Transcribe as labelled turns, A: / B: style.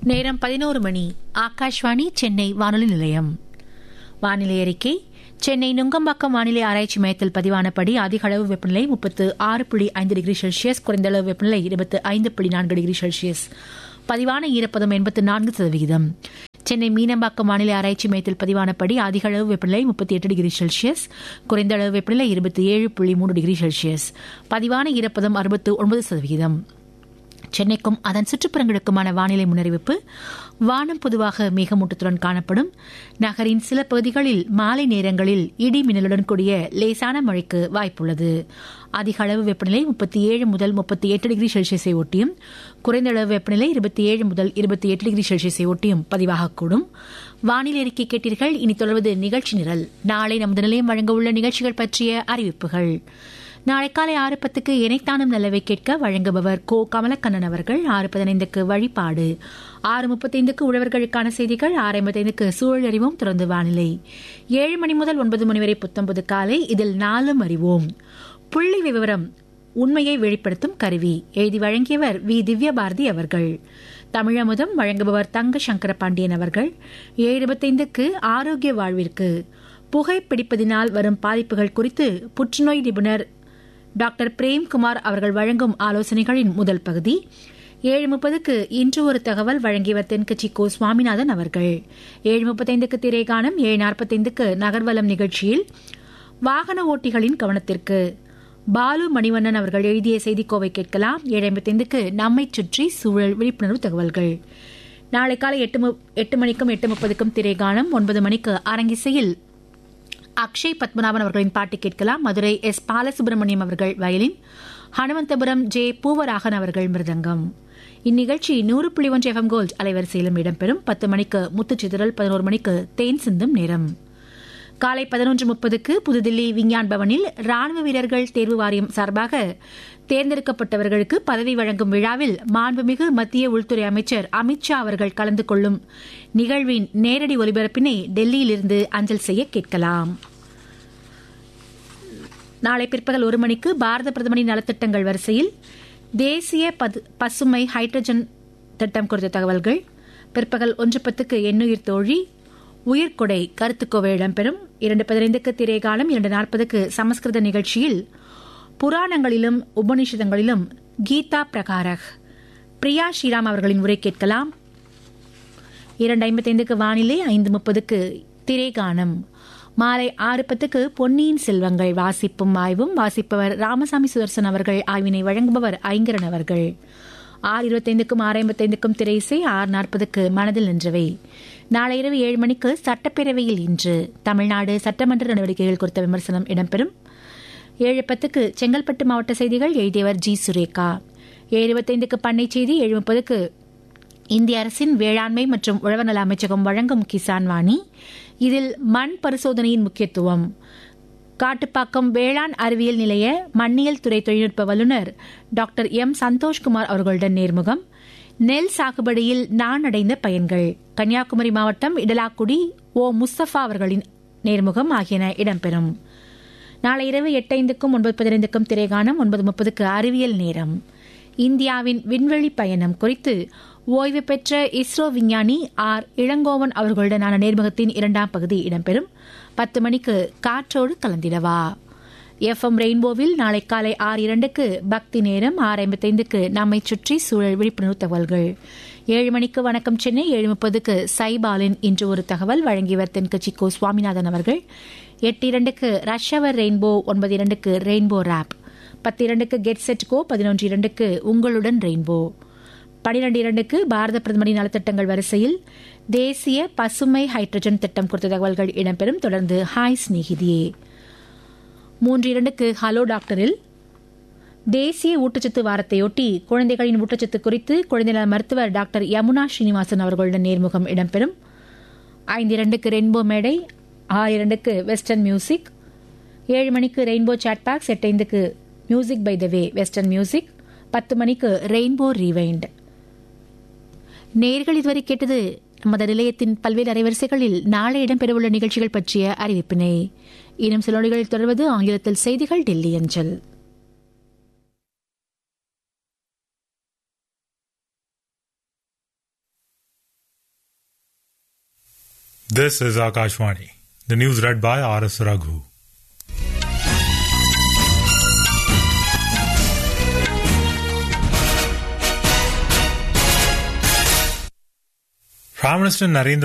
A: நேரம் பதினோரு மணி ஆகாஷ்வாணி சென்னை வானொலி நிலையம் வானிலை அறிக்கை சென்னை நுங்கம்பாக்கம் வானிலை ஆராய்ச்சி மையத்தில் பதிவானபடி அதிக அளவு வெப்பநிலை முப்பத்து ஆறு புள்ளி ஐந்து டிகிரி செல்சியஸ் குறைந்த அளவு வெப்பநிலை இருபத்து ஐந்து புள்ளி நான்கு டிகிரி செல்சியஸ் பதிவான ஈரப்பதம் எண்பத்து நான்கு சதவிகிதம் சென்னை மீனம்பாக்கம் வானிலை ஆராய்ச்சி மையத்தில் பதிவானபடி அதிக அளவு வெப்பநிலை முப்பத்தி எட்டு டிகிரி செல்சியஸ் குறைந்த அளவு வெப்பநிலை இருபத்தி ஏழு புள்ளி மூன்று டிகிரி செல்சியஸ் பதிவான ஈரப்பதம் அறுபத்து ஒன்பது சதவிகிதம் சென்னைக்கும் அதன் சுற்றுப்புறங்களுக்குமான வானிலை முன்னறிவிப்பு வானம் பொதுவாக மேகமூட்டத்துடன் காணப்படும் நகரின் சில பகுதிகளில் மாலை நேரங்களில் இடி மின்னலுடன் கூடிய லேசான மழைக்கு வாய்ப்புள்ளது அதிக அளவு வெப்பநிலை முப்பத்தி ஏழு முதல் முப்பத்தி எட்டு டிகிரி செல்சியஸை ஒட்டியும் குறைந்த அளவு வெப்பநிலை இருபத்தி ஏழு முதல் இருபத்தி எட்டு டிகிரி செல்சியஸை ஒட்டியும் பதிவாகக்கூடும் வானிலை அறிக்கை கேட்டீர்கள் இனி தொடர்வது நிகழ்ச்சி நிரல் நாளை நமது நிலையம் வழங்க உள்ள நிகழ்ச்சிகள் பற்றிய அறிவிப்புகள் நாளை காலை ஆறு பத்துக்கு இணைத்தானும் நல்லவை கேட்க வழங்குபவர் கோ கமலக்கண்ணன் அவர்கள் ஆறு பதினைந்துக்கு வழிபாடு ஆறு முப்பத்தைந்துக்கு உழவர்களுக்கான செய்திகள் ஆறு ஐம்பத்தைந்துக்கு சூழல் அறிவோம் தொடர்ந்து வானிலை ஏழு மணி முதல் ஒன்பது மணி வரை புத்தம்பது காலை இதில் நாலும் அறிவோம் புள்ளி விவரம் உண்மையை வெளிப்படுத்தும் கருவி எழுதி வழங்கியவர் வி திவ்ய பாரதி அவர்கள் தமிழமுதம் வழங்குபவர் தங்க சங்கர பாண்டியன் அவர்கள் ஏழு இருபத்தைந்துக்கு ஆரோக்கிய வாழ்விற்கு புகைப்பிடிப்பதினால் வரும் பாதிப்புகள் குறித்து புற்றுநோய் நிபுணர் டாக்டர் பிரேம்குமார் அவர்கள் வழங்கும் ஆலோசனைகளின் முதல் பகுதி ஏழு முப்பதுக்கு இன்று ஒரு தகவல் வழங்கியவர் தென்கட்சி கோ சுவாமிநாதன் அவர்கள் ஏழு முப்பத்தைந்துக்கு திரைகானம் ஏழு நாற்பத்தைந்துக்கு நகர்வலம் நிகழ்ச்சியில் வாகன ஓட்டிகளின் கவனத்திற்கு பாலு மணிவண்ணன் அவர்கள் எழுதிய செய்திக்கோவை கேட்கலாம் ஏழு ஐம்பத்தைந்துக்கு நம்மை சுற்றி சூழல் விழிப்புணர்வு தகவல்கள் நாளை காலை எட்டு எட்டு மணிக்கும் எட்டு முப்பதுக்கும் திரைகானம் ஒன்பது மணிக்கு அரங்கிசையில் அக்ஷய் பத்மநாபன் அவர்களின் பாட்டு கேட்கலாம் மதுரை எஸ் பாலசுப்ரமணியம் அவர்கள் வயலின் ஹனுமந்தபுரம் ஜே பூவராகன் அவர்கள் மிருதங்கம் இந்நிகழ்ச்சி நூறு புள்ளி ஒன்று எஃப்எம் கோல்ட் அலைவரிசையிலும் இடம்பெறும் பத்து மணிக்கு முத்துச்சிதறல் பதினோரு மணிக்கு தேன் சிந்தும் நேரம் காலை பதினொன்று முப்பதுக்கு புதுதில்லி விஞ்ஞான் பவனில் ராணுவ வீரர்கள் தேர்வு வாரியம் சார்பாக தேர்ந்தெடுக்கப்பட்டவர்களுக்கு பதவி வழங்கும் விழாவில் மாண்புமிகு மத்திய உள்துறை அமைச்சர் அமித்ஷா அவர்கள் கலந்து கொள்ளும் நிகழ்வின் நேரடி ஒலிபரப்பினை டெல்லியிலிருந்து அஞ்சல் செய்ய கேட்கலாம் நாளை பிற்பகல் ஒரு மணிக்கு பாரத பிரதமரின் நலத்திட்டங்கள் வரிசையில் தேசிய பசுமை ஹைட்ரஜன் திட்டம் குறித்த தகவல்கள் பிற்பகல் ஒன்று பத்துக்கு எண்ணுயிர் தோழி உயிர்கொடை கருத்துக்கோவை இடம்பெறும் இரண்டு பதினைந்துக்கு திரைகாலம் இரண்டு நாற்பதுக்கு சமஸ்கிருத நிகழ்ச்சியில் புராணங்களிலும் உபனிஷதங்களிலும் கீதா பிரகாரக் பிரியா ஸ்ரீராம் அவர்களின் உரை கேட்கலாம் இரண்டு ஐம்பத்தைந்துக்கு வானிலை ஐந்து முப்பதுக்கு திரைகானம் மாலை ஆறு பத்துக்கு பொன்னியின் செல்வங்கள் வாசிப்பும் ஆய்வும் வாசிப்பவர் ராமசாமி சுதர்சன் அவர்கள் ஆய்வினை வழங்குபவர் ஐங்கரன் அவர்கள் ஆறு இருபத்தைந்துக்கும் ஆறு ஐம்பத்தைந்துக்கும் திரைசை ஆறு நாற்பதுக்கு மனதில் நின்றவை நாளை இரவு ஏழு மணிக்கு சட்டப்பேரவையில் இன்று தமிழ்நாடு சட்டமன்ற நடவடிக்கைகள் குறித்த விமர்சனம் இடம்பெறும் ஏழு பத்துக்கு செங்கல்பட்டு மாவட்ட செய்திகள் எழுதியவர் ஜி சுரேகா ஏழு இருபத்தைந்துக்கு பண்ணை செய்தி ஏழு முப்பதுக்கு இந்திய அரசின் வேளாண்மை மற்றும் உழவர் நல அமைச்சகம் வழங்கும் கிசான் வாணி இதில் மண் பரிசோதனையின் முக்கியத்துவம் காட்டுப்பாக்கம் வேளாண் அறிவியல் நிலைய மண்ணியல் துறை தொழில்நுட்ப வல்லுநர் டாக்டர் எம் சந்தோஷ்குமார் அவர்களுடன் நேர்முகம் நெல் சாகுபடியில் நான் அடைந்த பயன்கள் கன்னியாகுமரி மாவட்டம் இடலாக்குடி ஓ முஸ்தபா அவர்களின் நேர்முகம் ஆகியன இடம்பெறும் நாளை இரவு எட்டைந்துக்கும் ஒன்பது பதினைந்துக்கும் திரைகானம் ஒன்பது முப்பதுக்கு அறிவியல் நேரம் இந்தியாவின் விண்வெளி பயணம் குறித்து ஓய்வு பெற்ற இஸ்ரோ விஞ்ஞானி ஆர் இளங்கோவன் அவர்களுடனான நேர்முகத்தின் இரண்டாம் பகுதி இடம்பெறும் பத்து மணிக்கு காற்றோடு கலந்திடவா எஃப் எம் ரெயின்போவில் நாளை காலை ஆறு இரண்டுக்கு பக்தி நேரம் ஆறு ஐம்பத்தைந்துக்கு நம்மை சுற்றி சூழல் விழிப்புணர்வு தகவல்கள் ஏழு மணிக்கு வணக்கம் சென்னை ஏழு முப்பதுக்கு சைபாலின் இன்று ஒரு தகவல் வழங்கியவர் தென்கட்சி கோ சுவாமிநாதன் அவர்கள் எட்டு இரண்டுக்கு ரஷ்யவர் ரெயின்போ ஒன்பது இரண்டுக்கு ரெயின்போ ரேப் பத்து இரண்டுக்கு கெட் செட் கோ பதினொன்று இரண்டுக்கு உங்களுடன் ரெயின்போ பனிரெண்டு இரண்டுக்கு பாரத பிரதமரின் நலத்திட்டங்கள் வரிசையில் தேசிய பசுமை ஹைட்ரஜன் திட்டம் குறித்த தகவல்கள் இடம்பெறும் தொடர்ந்து ஹாய் ஸ்நேகிதியே மூன்று இரண்டுக்கு ஹலோ டாக்டரில் தேசிய ஊட்டச்சத்து வாரத்தையொட்டி குழந்தைகளின் ஊட்டச்சத்து குறித்து குழந்தை நல மருத்துவர் டாக்டர் யமுனா ஸ்ரீனிவாசன் அவர்களுடன் நேர்முகம் இடம்பெறும் ஐந்து இரண்டுக்கு ரெயின்போ மேடை ஆறு இரண்டுக்கு வெஸ்டர்ன் மியூசிக் ஏழு மணிக்கு ரெயின்போ சாட் பேக்ஸ் எட்டு ஐந்துக்கு music by the way western music பத்து மணிக்கு ரெயின்போ ரீவைண்ட் நேர்கள் இதுவரை கேட்டது நமது நிலையத்தின் பல்வேறு அலைவரிசைகளில் நாளை இடம்பெறவுள்ள நிகழ்ச்சிகள் பற்றிய அறிவிப்பினை இன்னும் சில நொடிகளில் தொடர்வது ஆங்கிலத்தில் செய்திகள் டெல்லி அஞ்சல்
B: This is Akashvani. The news read by R.S. Raghu. Prime Minister Narendra